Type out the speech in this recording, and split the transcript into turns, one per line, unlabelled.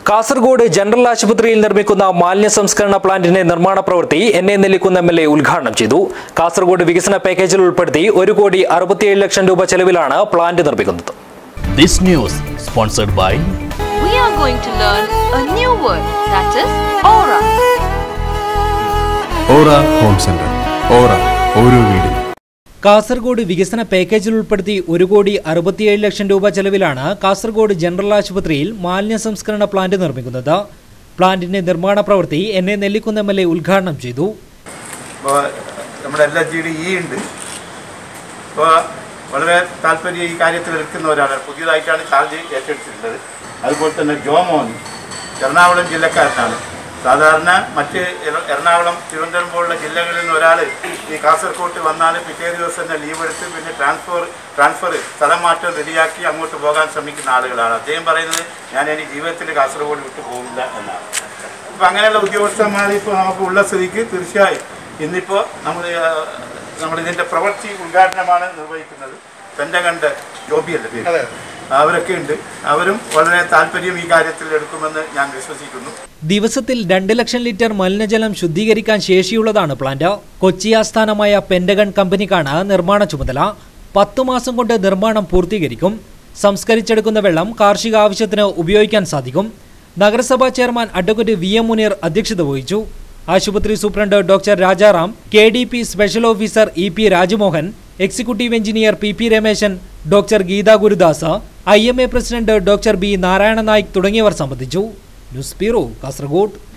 Kasaragod general ആശുപത്രിയിൽ നിർമ്മിക്കുന്ന മാലിന്യ സംസ്കരണ പ്ലാന്റിന്റെ നിർമ്മാണ പ്രവൃത്തി N A Nellikunnu M L A ഉദ്ഘാടനം ചെയ്തു കാസർഗോഡ് വികസന പാക്കേജിൽ ഉൾപ്പെടുത്തി ഒരു കോടി അറുപത്തിയേഴ് ലക്ഷം രൂപ ചെലവിലാണ് പ്ലാന്റ് നിർമ്മിക്കുന്നത്
This news sponsored by
we are going to learn a new word that is aura.
Aura home centre aura ഓരോ വീടും
കാസർഗോഡ് വികസന പാക്കേജിൽ ഉൾപ്പെടുത്തി ഒരു കോടി അറുപത്തിയേഴ് ലക്ഷം രൂപ ചെലവിലാണ് കാസർഗോഡ് ജനറൽ ആശുപത്രിയിൽ മാലിന്യ സംസ്കരണ പ്ലാന്റ് നിർമ്മിക്കുന്നത് പ്ലാന്റിന്റെ നിർമ്മാണ പ്രവൃത്തി N A Nellikunnu M L A ഉദ്ഘാടനം ചെയ്തു
ഇപ്പോൾ നമ്മുടെ എൽ എച്ച് ഡി ഇ ഉണ്ട് അപ്പോൾ വളരെ താല്പര്യം ഈ കാര്യത്തിൽ എടുക്കുന്ന ഒരാളാണ് പുതിയതായിട്ടാണ് ചാർജ് ഏറ്റെടുത്തിട്ടുള്ളത് അതുപോലെ തന്നെ ജോമോൻ എറണാകുളം ജില്ലക്കാരനാണ് സാധാരണ മറ്റ് എറ- എറണാകുളം തിരുവനന്തപുരം പോലുള്ള ജില്ലകളിൽ നിന്ന് ഒരാൾ ഈ കാസർഗോട്ട് വന്നാൽ പിറ്റേ ദിവസം തന്നെ ലീവ് എടുത്ത് പിന്നെ ട്രാൻസ്ഫർ ട്രാൻസ്ഫർ സ്ഥലം മാറ്റം റെഡിയാക്കി അങ്ങോട്ട് പോകാൻ ശ്രമിക്കുന്ന ആളുകളാണ് അദ്ദേഹം പറയുന്നത് ഞാൻ ഇനി ജീവിതത്തിൽ കാസർഗോഡ് വിട്ടു പോകില്ല എന്നാണ് ഇപ്പം അങ്ങനെയുള്ള ഉദ്യോഗസ്ഥന്മാർ ഇപ്പോൾ നമുക്ക് ഉള്ള സ്ഥിതിക്ക് തീർച്ചയായും ഇന്നിപ്പോൾ നമ്മൾ നമ്മളിതിൻ്റെ പ്രവൃത്തി ഉദ്ഘാടനമാണ് നിർവഹിക്കുന്നത് പെൻഡകണ്ട് ജോബിയല്ലേ പേര് അവരൊക്കെ ഉണ്ട് അവരും വളരെ താല്പര്യം ഈ കാര്യത്തിൽ എടുക്കുമെന്ന് ഞാൻ വിശ്വസിക്കുന്നു
ദിവസത്തിൽ രണ്ട് ലക്ഷം ലിറ്റർ മലിനജലം ശുദ്ധീകരിക്കാൻ ശേഷിയുള്ളതാണ് പ്ലാന്റ് കൊച്ചി ആസ്ഥാനമായ പെന്റഗൺ കമ്പനിക്കാണ് നിർമ്മാണ ചുമതല പത്തു മാസം കൊണ്ട് നിർമ്മാണം പൂർത്തീകരിക്കും സംസ്കരിച്ചെടുക്കുന്ന വെള്ളം കാർഷിക ആവശ്യത്തിന് ഉപയോഗിക്കാൻ സാധിക്കും നഗരസഭാ chairman advocate V M Muneer അധ്യക്ഷത വഹിച്ചു ആശുപത്രി superintendent doctor Rajaram K D P special officer E P Rajmohan executive engineer P P Rameshan doctor Geetha Gurudas I M A president doctor B Narayana Naik തുടങ്ങിയവർ സംബന്ധിച്ചു ന്യൂസ് ബ്യൂറോ കാസർഗോഡ്